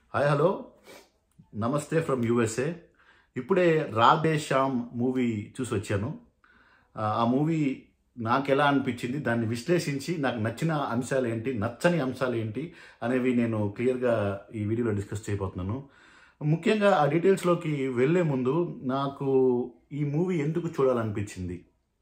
hi hello namaste from USA ఇప్పుడే Radhe Shyam movie చూసి వచ్చాను ఆ, ఆ మూవీ నాకు ఎలా అనిపించింది దాన్ని విశ్లేషించి నాకు నచ్చిన అంశాలు ఏంటి నచ్చని అంశాలు ఏంటి అనేవి నేను క్లియర్గా ఈ వీడియోలో డిస్కస్ చేయబోతున్నాను ముఖ్యంగా ఆ డీటెయిల్స్లోకి వెళ్ళే ముందు నాకు ఈ మూవీ ఎందుకు చూడాలనిపించింది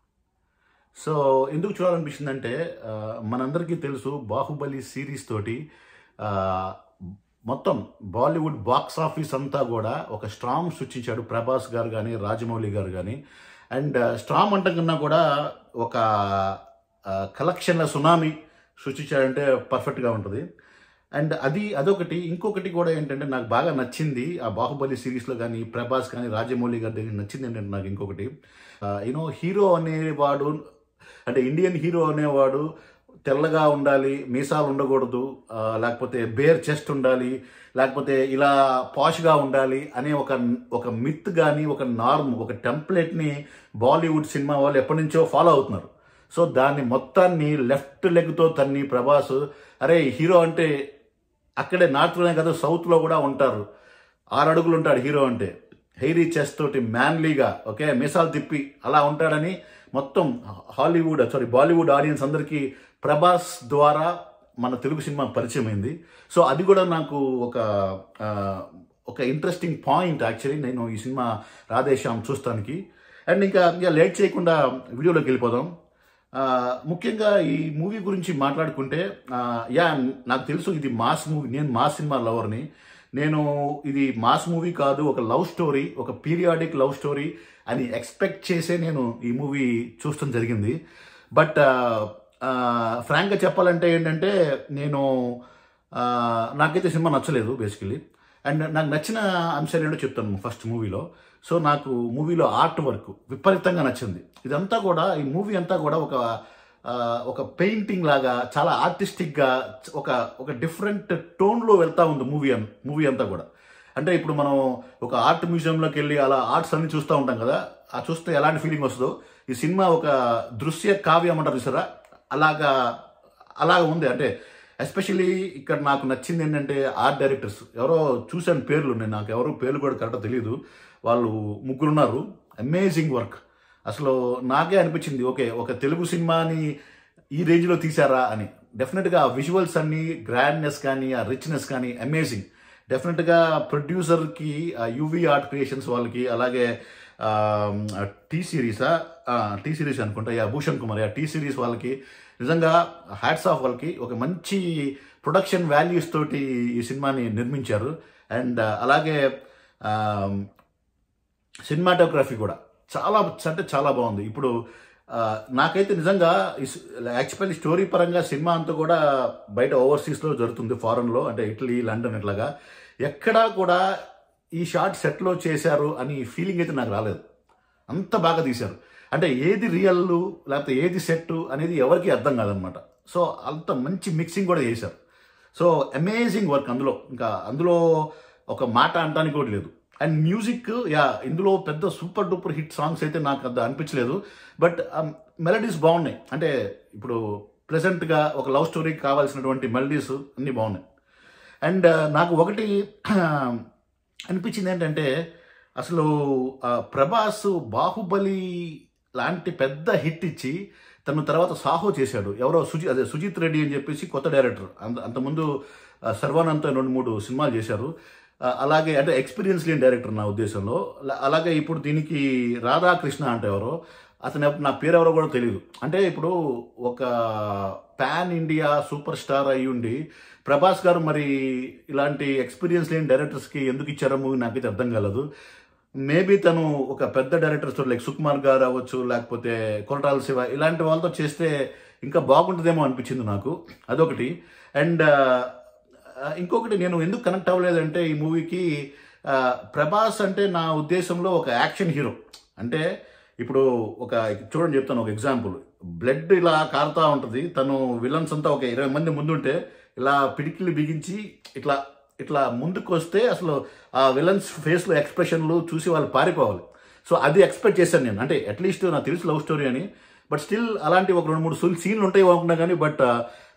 సో ఎందుకు చూడాలనిపించింది అంటే ఆ, మనందరికీ తెలుసు బాహుబలి సిరీస్ తోటి ఆ, మొత్తం బాలీవుడ్ బాక్స్ ఆఫీస్ అంతా కూడా ఒక స్ట్రాంగ్ సృష్టించాడు ప్రభాస్ గారు కానీ రాజమౌళి గారు కానీ అండ్ స్ట్రాంగ్ అంట కన్నా కూడా ఒక కలెక్షన్ల సునామీ సృష్టించాడంటే పర్ఫెక్ట్గా ఉంటుంది అండ్ అది అదొకటి ఇంకొకటి కూడా ఏంటంటే నాకు బాగా నచ్చింది ఆ బాహుబలి సిరీస్లో కానీ ప్రభాస్ కానీ రాజమౌళి గారి దగ్గర నచ్చింది ఏంటంటే నాకు ఇంకొకటి యూనో హీరో అనేవాడు అంటే ఇండియన్ హీరో అనేవాడు తెల్లగా ఉండాలి మీసాలు ఉండకూడదు ఆ, లేకపోతే బేర్ చెస్ట్ ఉండాలి లేకపోతే ఇలా పాష్గా ఉండాలి అనే ఒక ఒక మిత్ కానీ ఒక నార్మ్ ఒక టెంప్లెట్ని బాలీవుడ్ సినిమా వాళ్ళు ఎప్పటి నుంచో ఫాలో అవుతున్నారు సో దాన్ని మొత్తాన్ని లెఫ్ట్ లెగ్తో తన్ని ప్రభాస్ అరే హీరో అంటే అక్కడే నార్త్లోనే కదా సౌత్లో కూడా ఉంటారు ఆరు అడుగులు ఉంటాడు హీరో అంటే హెయిరీ చెస్ట్ తోటి మ్యాన్లీగా ఓకే మిసాల్ తిప్పి అలా ఉంటాడని మొత్తం హాలీవుడ్ సారీ బాలీవుడ్ ఆడియన్స్ అందరికీ ప్రభాస్ ద్వారా మన తెలుగు సినిమా పరిచయం అయింది సో అది కూడా నాకు ఒక ఆ, ఒక ఇంట్రెస్టింగ్ పాయింట్ యాక్చువల్లీ నేను ఈ సినిమా రాధేశ్యామ్ చూస్తానికి అండ్ ఇంకా ఇంకా లేట్ చేయకుండా వీడియోలోకి వెళ్ళిపోదాం ఆ, ముఖ్యంగా ఈ మూవీ గురించి మాట్లాడుకుంటే ఆ, యా నాకు తెలుసు ఇది మాస్ మూవీ నేను మాస్ సినిమా లవర్ని నేను ఇది మాస్ మూవీ కాదు ఒక లవ్ స్టోరీ ఒక పీరియాడిక్ లవ్ స్టోరీ అని ఎక్స్పెక్ట్ చేసే నేను ఈ మూవీ చూడటం జరిగింది బట్ ఫ్రాంక్గా చెప్పాలంటే ఏంటంటే నేను ఆ, నాకైతే సినిమా నచ్చలేదు బేసికలీ అండ్ నాకు నచ్చిన అంశాలు ఏంటో చెప్తాను ఫస్ట్ మూవీలో సో నాకు మూవీలో ఆర్ట్ వర్క్ విపరీతంగా నచ్చింది ఇదంతా కూడా ఈ మూవీ అంతా కూడా ఒక ఆ, ఒక పెయింటింగ్ లాగా చాలా ఆర్టిస్టిక్గా ఒక ఒక డిఫరెంట్ టోన్లో వెళ్తా ఉంది మూవీ అన్ మూవీ అంతా కూడా అంటే ఇప్పుడు మనం ఒక ఆర్ట్ మ్యూజియంలోకి వెళ్ళి అలా ఆర్ట్స్ అన్ని చూస్తూ ఉంటాం కదా ఆ చూస్తే ఎలాంటి ఫీలింగ్ వస్తుందో ఈ సినిమా ఒక దృశ్య కావ్యం అంటారు చూసారా అలాగా అలాగ ఉంది అంటే ఎస్పెషలీ ఇక్కడ నాకు నచ్చింది ఏంటంటే ఆర్ట్ డైరెక్టర్స్ ఎవరో చూశాను పేర్లు నేను నాకు ఎవరో పేర్లు కూడా కరెక్ట్గా తెలియదు వాళ్ళు ముగ్గురు ఉన్నారు అమేజింగ్ వర్క్ అసలు నాకే అనిపించింది ఓకే ఒక తెలుగు సినిమాని ఈ రేంజ్లో తీశారా అని డెఫినెట్గా ఆ విజువల్స్ అన్ని గ్రాండ్నెస్ కానీ ఆ రిచ్నెస్ కానీ అమేజింగ్ డెఫినెట్గా ప్రొడ్యూసర్కి యూవీ ఆర్ట్ క్రియేషన్స్ వాళ్ళకి అలాగే టీ సిరీసా టీ సిరీస్ అనుకుంటా yeah Bhushan Kumar yeah T series వాళ్ళకి నిజంగా హ్యాట్స్ ఆఫ్ వాళ్ళకి ఒక మంచి ప్రొడక్షన్ వాల్యూస్ తోటి ఈ సినిమాని నిర్మించారు అండ్ అలాగే సినిమాటోగ్రఫీ కూడా చాలా అంటే చాలా బాగుంది ఇప్పుడు ఆ, నాకైతే నిజంగా యాక్చువల్లీ స్టోరీ పరంగా సినిమా అంతా కూడా బయట ఓవర్సీస్లో జరుగుతుంది ఫారెన్లో అంటే ఇటలీ లండన్ ఇట్లాగా ఎక్కడా కూడా ఈ షార్ట్ సెట్లో చేశారు అని ఫీలింగ్ అయితే నాకు రాలేదు అంత బాగా తీశారు అంటే ఏది రియల్ లేకపోతే ఏది సెట్ అనేది ఎవరికి అర్థం కాదనమాట సో అంత మంచి మిక్సింగ్ కూడా చేశారు సో అమేజింగ్ వర్క్ అందులో ఇంకా అందులో ఒక మాట అనడానికి కూడా లేదు అండ్ మ్యూజిక్ యా ఇందులో పెద్ద సూపర్ డూపర్ హిట్ సాంగ్స్ అయితే నాకు అంత అనిపించలేదు బట్ మెలడీస్ బాగున్నాయి అంటే ఇప్పుడు ప్రెసెంట్గా ఒక లవ్ స్టోరీకి కావాల్సినటువంటి మెలడీస్ అన్నీ బాగున్నాయి అండ్ నాకు ఒకటి అనిపించింది ఏంటంటే అసలు ఆ, ప్రభాస్ బాహుబలి లాంటి పెద్ద హిట్ ఇచ్చి తను తర్వాత సాహో చేశాడు ఎవరో సుజి అదే సుజిత్ రెడ్డి అని చెప్పేసి కొత్త డైరెక్టర్ అంత అంతకుముందు ఆ, సర్వానంద్తో రెండు మూడు సినిమాలు చేశారు ఆ, అలాగే అంటే ఎక్స్పీరియన్స్ లేని డైరెక్టర్ నా ఉద్దేశంలో ల- అలాగే ఇప్పుడు దీనికి రాధాకృష్ణ అంటే ఎవరో అతను ఎవ- నా పేరు ఎవరో కూడా తెలియదు అంటే ఇప్పుడు ఒక పాన్ ఇండియా సూపర్ స్టార్ అయి ఉండి ప్రభాస్ గారు మరి ఇలాంటి ఎక్స్పీరియన్స్ లేని డైరెక్టర్స్కి ఎందుకు ఇచ్చారో మూవీ నాకైతే అర్థం కాలేదు మేబీ తను ఒక పెద్ద డైరెక్టర్స్ లైక్ సుకుమార్ గారు అవ్వచ్చు లేకపోతే కొరటాల శివ ఇలాంటి వాళ్ళతో చేస్తే ఇంకా బాగుంటుందేమో అనిపించింది నాకు అదొకటి అండ్ ఇంకొకటి నేను ఎందుకు కనెక్ట్ అవ్వలేదంటే ఈ మూవీకి ఆ, ప్రభాస్ అంటే నా ఉద్దేశంలో ఒక యాక్షన్ హీరో అంటే ఇప్పుడు ఒక చూడండి చెప్తాను ఒక ఎగ్జాంపుల్ బ్లడ్ ఇలా కారుతా ఉంటుంది తను విలన్స్ అంతా ఒక ఇరవై మంది ముందుంటే ఇలా పిడికిలు బిగించి ఇట్లా ఇట్లా ముందుకు వస్తే అసలు ఆ విలన్స్ ఫేస్లో ఎక్స్ప్రెషన్లు చూసి వాళ్ళు పారిపోవాలి సో అది ఎక్స్పెక్ట్ చేశాను నేను అంటే అట్లీస్ట్ నాకు తెలుసు లవ్ స్టోరీ అని బట్ స్టిల్ అలాంటి ఒక రెండు మూడు సీన్లు ఉంటాయి అనుకున్నా కానీ బట్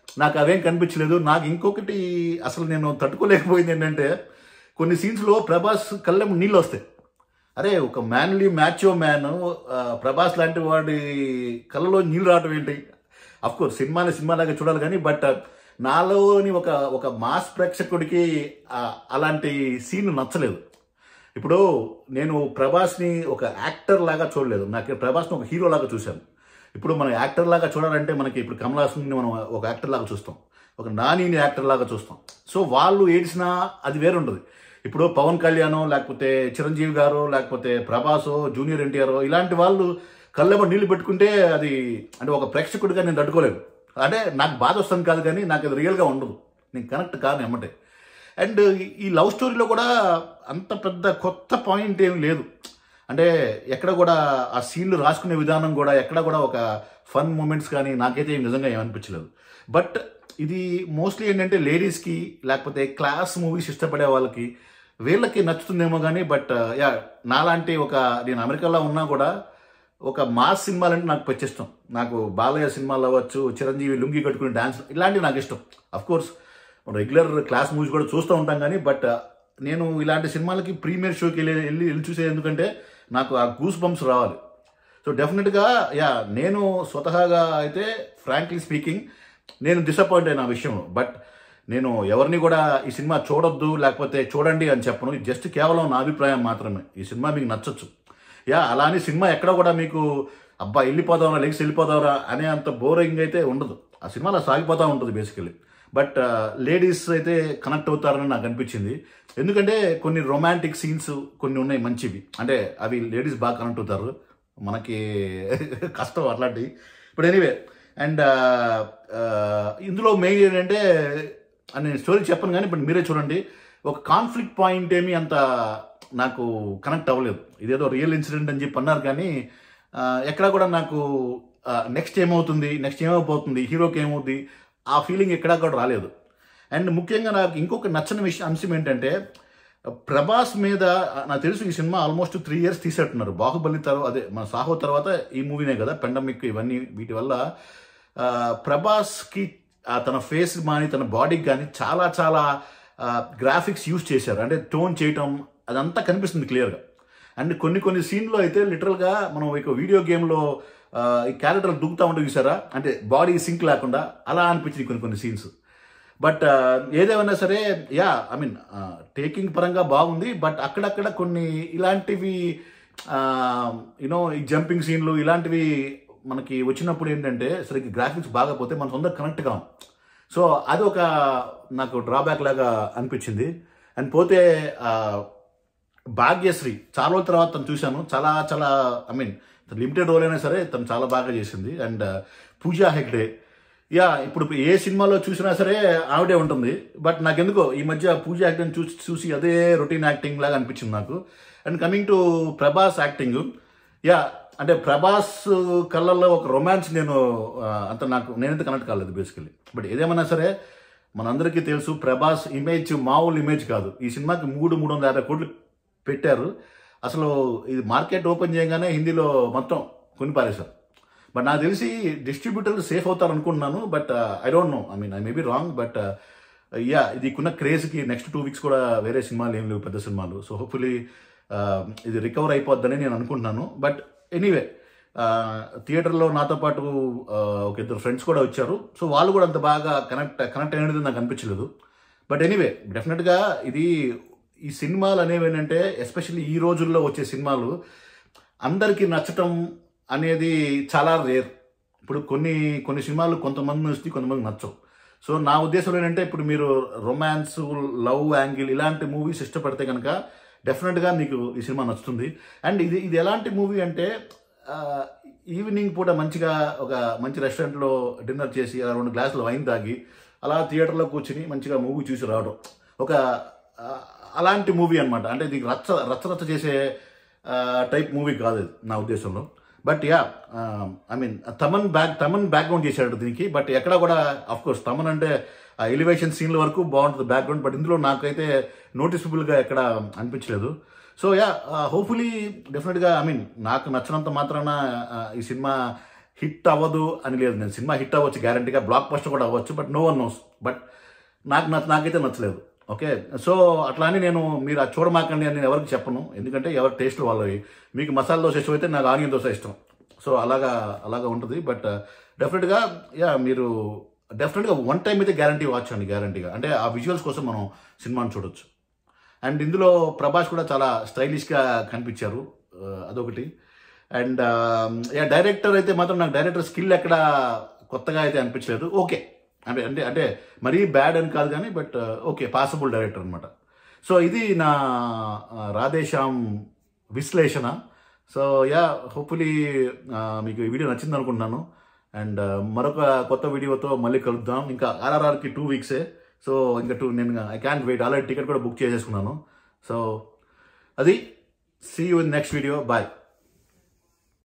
నాకు అవేం కనిపించలేదు నాకు ఇంకొకటి అసలు నేను తట్టుకోలేకపోయింది ఏంటంటే కొన్ని సీన్స్లో ప్రభాస్ కళ్ళెం నీళ్ళు వస్తాయి అరే ఒక మ్యాన్లీ మ్యాచో మ్యాన్ ప్రభాస్ లాంటి వాడి కళ్ళలో నీళ్ళు రావటం ఏంటి అఫ్ కోర్స్ సినిమాని సినిమాలాగా చూడాలి కానీ బట్ నాలోని ఒక ఒక మాస్ ప్రేక్షకుడికి ఆ, అలాంటి సీన్ నచ్చలేదు ఇప్పుడు నేను ప్రభాస్ని ఒక యాక్టర్ లాగా చూడలేదు నాకు ప్రభాస్ని ఒక హీరో లాగా చూశాను ఇప్పుడు మనం యాక్టర్ లాగా చూడాలంటే మనకి ఇప్పుడు కమల్ హాసన్ని మనం ఒక యాక్టర్ లాగా చూస్తాం ఒక నానిని యాక్టర్ లాగా చూస్తాం సో వాళ్ళు ఏడ్చినా అది వేరు ఉండదు ఇప్పుడు పవన్ కళ్యాణ్ లేకపోతే చిరంజీవి గారు లేకపోతే ప్రభాసో జూనియర్ ఎన్టీఆర్ ఇలాంటి వాళ్ళు కళ్ళెమ నీళ్లు పెట్టుకుంటే అది అంటే ఒక ప్రేక్షకుడిగా నేను తట్టుకోలేను అంటే నాకు బాధ వస్తుంది కాదు కానీ నాకు అది రియల్గా ఉండదు నేను కనెక్ట్ కాను ఎమ్మటే అండ్ ఈ లవ్ స్టోరీలో కూడా అంత పెద్ద కొత్త పాయింట్ ఏం లేదు అంటే ఎక్కడ కూడా ఆ సీన్లు రాసుకునే విధానం కూడా ఎక్కడ కూడా ఒక ఫన్ మూమెంట్స్ కానీ నాకైతే ఏం నిజంగా ఏమనిపించలేదు బట్ ఇది మోస్ట్లీ ఏంటంటే లేడీస్కి లేకపోతే క్లాస్ మూవీస్ ఇష్టపడే వాళ్ళకి వీళ్ళకి నచ్చుతుందేమో కానీ బట్ యా నాలాంటి ఒక నేను అమెరికాలో ఉన్నా కూడా ఒక మాస్ సినిమాలంటే నాకు పిచ్చి ఇష్టం నాకు బాలయ్య సినిమాలు అవ్వచ్చు చిరంజీవి లుంగి కట్టుకుని డాన్స్ ఇలాంటివి నాకు ఇష్టం of course regular class movies కూడా చూస్తూ ఉంటాం కానీ బట్ నేను ఇలాంటి సినిమాలకి ప్రీమియర్ షోకి వెళ్ళి వెళ్ళి వెళ్ళి చూసేది ఎందుకంటే నాకు ఆ గూస్ బంప్స్ రావాలి సో డెఫినెట్గా యా నేను స్వతహాగా అయితే ఫ్రాంక్లీ స్పీకింగ్ నేను డిసప్పాయింట్ అయిన ఆ విషయంలో బట్ నేను ఎవరిని కూడా ఈ సినిమా చూడొద్దు లేకపోతే చూడండి అని చెప్పను ఇది జస్ట్ కేవలం నా అభిప్రాయం మాత్రమే ఈ సినిమా మీకు నచ్చొచ్చు యా అలానే సినిమా ఎక్కడ కూడా మీకు అబ్బా వెళ్ళిపోదావరా లెగ్స్ వెళ్ళిపోదావరా అనే అంత బోరింగ్ అయితే ఉండదు ఆ సినిమాలో సాగిపోతూ ఉంటుంది బేసికలీ బట్ లేడీస్ అయితే కనెక్ట్ అవుతారని నాకు అనిపించింది ఎందుకంటే కొన్ని రొమాంటిక్ సీన్స్ కొన్ని ఉన్నాయి మంచివి అంటే అవి లేడీస్ బాగా కనెక్ట్ అవుతారు మనకి కష్టం అట్లాంటివి ఇప్పుడు ఎనీవే అండ్ ఇందులో మెయిన్ ఏంటంటే అని నేను స్టోరీ చెప్పను కానీ ఇప్పుడు మీరే చూడండి ఒక కాన్ఫ్లిక్ట్ పాయింట్ ఏమి అంత నాకు కనెక్ట్ అవ్వలేదు ఇదేదో రియల్ ఇన్సిడెంట్ అని చెప్పి అన్నారు కానీ ఆ, ఎక్కడా కూడా నాకు నెక్స్ట్ ఏమవుతుంది నెక్స్ట్ ఏమైపోతుంది హీరోకి ఏమవుతుంది ఆ ఫీలింగ్ ఎక్కడా కూడా రాలేదు అండ్ ముఖ్యంగా నాకు ఇంకొక నచ్చని విషయం అంశం ఏంటంటే ప్రభాస్ మీద నాకు తెలుసు ఈ సినిమా ఆల్మోస్ట్ త్రీ ఇయర్స్ తీసేట్టున్నారు బాహుబలి తర్వాత అదే మన సాహో తర్వాత ఈ మూవీనే కదా పెండమిక్ ఇవన్నీ వీటి వల్ల ఆ, ప్రభాస్కి ఆ, తన ఫేస్ కానీ తన బాడీకి కానీ చాలా చాలా గ్రాఫిక్స్ యూజ్ చేశారు అంటే టోన్ చేయటం అదంతా కనిపిస్తుంది క్లియర్గా అండ్ కొన్ని కొన్ని సీన్లో అయితే లిటరల్గా మనం ఇక వీడియో గేమ్లో ఈ క్యారెక్టర్ దుక్కుతా ఉంటే చూసారా అంటే బాడీ సింక్ లేకుండా అలా అనిపించింది కొన్ని కొన్ని సీన్స్ బట్ ఏదేమైనా సరే యా ఐ మీన్ టేకింగ్ పరంగా బాగుంది బట్ అక్కడక్కడ కొన్ని ఇలాంటివి యూనో ఈ జంపింగ్ సీన్లు ఇలాంటివి మనకి వచ్చినప్పుడు ఏంటంటే సరిగ్గా గ్రాఫిక్స్ బాగా పోతే మన తొందర కనెక్ట్ కాం సో అది ఒక నాకు డ్రాబ్యాక్ లాగా అనిపించింది అండ్ పోతే ఆ, భాగ్యశ్రీ చాలా రోజుల తర్వాత తను చూశాను చాలా చాలా ఐ మీన్ లిమిటెడ్ రోల్ అయినా సరే తను చాలా బాగా చేసింది అండ్ పూజా హెగ్డే యా ఇప్పుడు ఏ సినిమాలో చూసినా సరే ఆవిడే ఉంటుంది బట్ నాకెందుకో ఈ మధ్య పూజ యాక్టింగ్ చూసి చూసి అదే రొటీన్ యాక్టింగ్ లాగా అనిపించింది నాకు and coming to Prabhas acting yeah అంటే ప్రభాస్ కళ్ళల్లో ఒక రొమాన్స్ నేను ఆ, అంత నాకు నేనైతే కనెక్ట్ కాలేదు బేసికలీ బట్ ఏదేమన్నా సరే మనందరికీ తెలుసు ప్రభాస్ ఇమేజ్ మామూలు ఇమేజ్ కాదు ఈ సినిమాకి మూడు మూడు వందల యాభై కోట్లు పెట్టారు అసలు ఇది మార్కెట్ ఓపెన్ చేయగానే హిందీలో మొత్తం కొని పారేశారు బట్ నాకు తెలిసి డిస్ట్రిబ్యూటర్లు సేఫ్ అవుతారు అనుకుంటున్నాను but I don't know I mean I may be wrong but yeah ఇది ఉన్న క్రేజ్కి నెక్స్ట్ టూ వీక్స్ కూడా వేరే సినిమాలు ఏం లేవు పెద్ద సినిమాలు సో హోప్ఫుల్లీ ఇది రికవర్ అయిపోద్దని నేను అనుకుంటున్నాను బట్ ఎనీవే థియేటర్లో నాతో పాటు ఆ, ఒక ఇద్దరు ఫ్రెండ్స్ కూడా వచ్చారు సో వాళ్ళు కూడా అంత బాగా కనెక్ట్ కనెక్ట్ అయినది నాకు అనిపించలేదు బట్ ఎనీవే డెఫినెట్గా ఇది ఈ సినిమాలు అనేవి ఏంటంటే ఎస్పెషల్లీ ఈ రోజుల్లో వచ్చే సినిమాలు అందరికీ నచ్చటం అనేది చాలా రేర్ ఇప్పుడు కొన్ని కొన్ని సినిమాలు కొంతమంది నచ్చుతాయి కొంతమంది నచ్చవు సో నా ఉద్దేశం ఏంటంటే ఇప్పుడు మీరు రొమాన్స్ లవ్ యాంగిల్ ఇలాంటి మూవీస్ ఇష్టపడితే కనుక డెఫినెట్గా మీకు ఈ సినిమా నచ్చుతుంది అండ్ ఇది ఇది ఎలాంటి మూవీ అంటే ఆ, ఈవినింగ్ పూట మంచిగా ఒక మంచి రెస్టారెంట్లో డిన్నర్ చేసి అలా రెండు గ్లాసులు వైన్ తాగి అలా థియేటర్లో కూర్చుని మంచిగా మూవీ చూసి రావడం ఒక ఆ, అలాంటి మూవీ అన్నమాట అంటే ఇది రచ్చ రచ్చ రచ్చ చేసే టైప్ మూవీ కాదు ఇది నా ఉద్దేశంలో but yeah I mean Thaman back Thaman background చేశాడు దీనికి బట్ ఎక్కడ కూడా అఫ్ కోర్స్ తమన్ అంటే ఆ ఎలివేషన్ సీన్ల వరకు బాగుంటుంది బ్యాక్గ్రౌండ్ బట్ ఇందులో నాకైతే నోటిసబుల్గా ఎక్కడ అనిపించలేదు సో యా హోప్ఫుల్లీ డెఫినెట్గా ఐ మీన్ నాకు నచ్చినంత మాత్రాన ఆ, ఈ సినిమా హిట్ అవ్వదు అని లేదు నేను సినిమా హిట్ అవ్వచ్చు గ్యారంటీగా బ్లాక్ బస్టర్ కూడా అవ్వచ్చు but no one knows but నాకు నచ్చ నాకైతే నచ్చలేదు ఓకే సో అట్లా అని నేను మీరు అది చూడమాకండి అని నేను ఎవరికి చెప్పను ఎందుకంటే ఎవరి టేస్ట్లు వాళ్ళవి మీకు మసాలా దోశ ఇష్టం అయితే నాకు ఆనియన్ దోశ ఇష్టం సో అలాగా అలాగా ఉంటుంది బట్ డెఫినెట్గా యా మీరు డెఫినెట్గా వన్ టైం అయితే గ్యారంటీ వాచ్ అండి గ్యారంటీగా అంటే ఆ విజువల్స్ కోసం మనం సినిమాని చూడొచ్చు అండ్ ఇందులో ప్రభాస్ కూడా చాలా స్టైలిష్గా కనిపించారు ఆ, అదొకటి అండ్ యా డైరెక్టర్ అయితే మాత్రం నాకు డైరెక్టర్ స్కిల్ ఎక్కడ కొత్తగా అయితే అనిపించలేదు ఓకే అంటే అంటే అంటే మరీ బ్యాడ్ అని కాదు కానీ బట్ ఓకే పాసిబుల్ డైరెక్టర్ అనమాట సో ఇది నా ఆ, రాధేశ్యామ్ విశ్లేషణ సో యా హోప్ఫుల్లీ మీకు ఈ వీడియో నచ్చింది అనుకుంటున్నాను అండ్ మరొక కొత్త వీడియోతో మళ్ళీ కలుద్దాం ఇంకా ఆర్ఆర్ఆర్కి టూ వీక్సే సో ఇంకా టూ నేను I can't wait already ticket కూడా బుక్ చేసేసుకున్నాను సో అది see you in next video bye